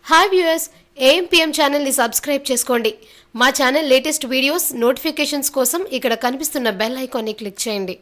hi viewers AMPM ఛానల్ని subscribe చేసుకోండి మా ఛానల్ లేటెస్ట్ వీడియోస్ నోటిఫికేషన్స్ కోసం ఇక్కడ కనిపిస్తున్న బెల్ ఐకాన్ని క్లిక్ చేయండి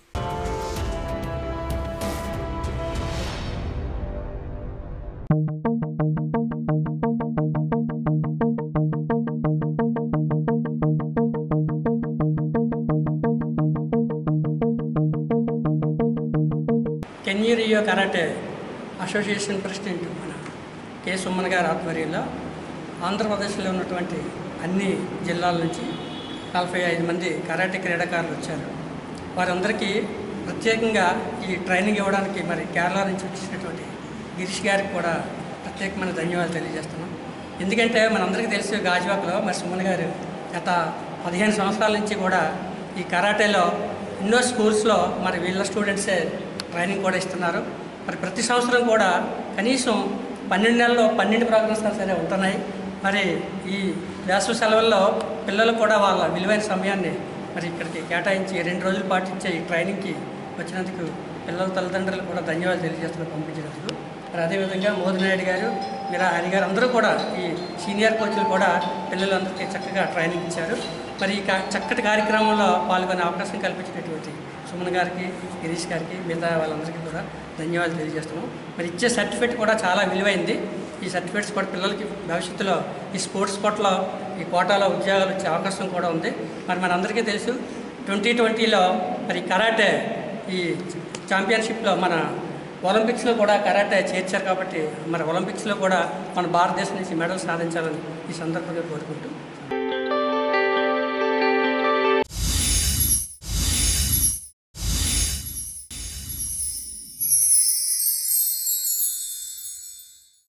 కెన్యూ రియో కరాటే అసోసియేషన్ ప్రెసిడెంట్ మన కె సుమన్ గారి ఆధ్వర్యంలో ఆంధ్రప్రదేశ్లో ఉన్నటువంటి అన్ని జిల్లాల నుంచి నలభై ఐదు మంది కరాటే క్రీడాకారులు వచ్చారు వారందరికీ ప్రత్యేకంగా ఈ ట్రైనింగ్ ఇవ్వడానికి మరి కేరళ నుంచి వచ్చినటువంటి గిరీష్ గారికి కూడా ప్రత్యేకమైన ధన్యవాదాలు తెలియజేస్తున్నాం ఎందుకంటే మనందరికీ తెలిసి గాజువాకలో మరి సుమన్ గారు గత పదిహేను సంవత్సరాల నుంచి కూడా ఈ కరాటేలో ఎన్నో స్కూల్స్లో మరి వీళ్ళ స్టూడెంట్సే ట్రైనింగ్ కూడా ఇస్తున్నారు మరి ప్రతి సంవత్సరం కూడా కనీసం పన్నెండు నెలల్లో పన్నెండు ప్రోగ్రామ్స్ సరే ఉంటున్నాయి మరి ఈ వేసవి సెలవుల్లో పిల్లలు కూడా వాళ్ళ విలువైన సమయాన్ని మరి ఇక్కడికి కేటాయించి రెండు రోజుల పాటు ఇచ్చే ఈ ట్రైనింగ్కి వచ్చినందుకు పిల్లల తల్లిదండ్రులు కూడా ధన్యవాదాలు తెలియజేస్తున్నారు పంపించినందుకు మరి అదేవిధంగా మోదీ నాయుడు గారు మీరా హరి గారు అందరూ కూడా ఈ సీనియర్ కోచ్లు కూడా పిల్లలందరికీ చక్కగా ట్రైనింగ్ ఇచ్చారు మరి ఈ కా- చక్కటి కార్యక్రమంలో పాల్గొనే అవకాశం కల్పించినటువంటి సుమన్ గారికి గిరీష్ గారికి మిగతా వాళ్ళందరికీ కూడా ధన్యవాదాలు తెలియజేస్తున్నాం మరి ఇచ్చే సర్టిఫికేట్ కూడా చాలా విలువైంది ఈ సర్టిఫికేట్స్ కూడా పిల్లలకి భవిష్యత్తులో ఈ స్పోర్ట్స్ కోటలో ఈ కోటాలో ఉద్యోగాలు వచ్చే అవకాశం కూడా ఉంది మరి మనందరికీ తెలుసు ట్వంటీ ట్వంటీలో మరి కరాటే ఈ ఛాంపియన్షిప్లో మన ఒలింపిక్స్లో కూడా కరాటే చేర్చారు కాబట్టి మరి ఒలింపిక్స్లో కూడా మన భారతదేశం నుంచి మెడల్ సాధించాలని ఈ సందర్భంగా కోరుకుంటూ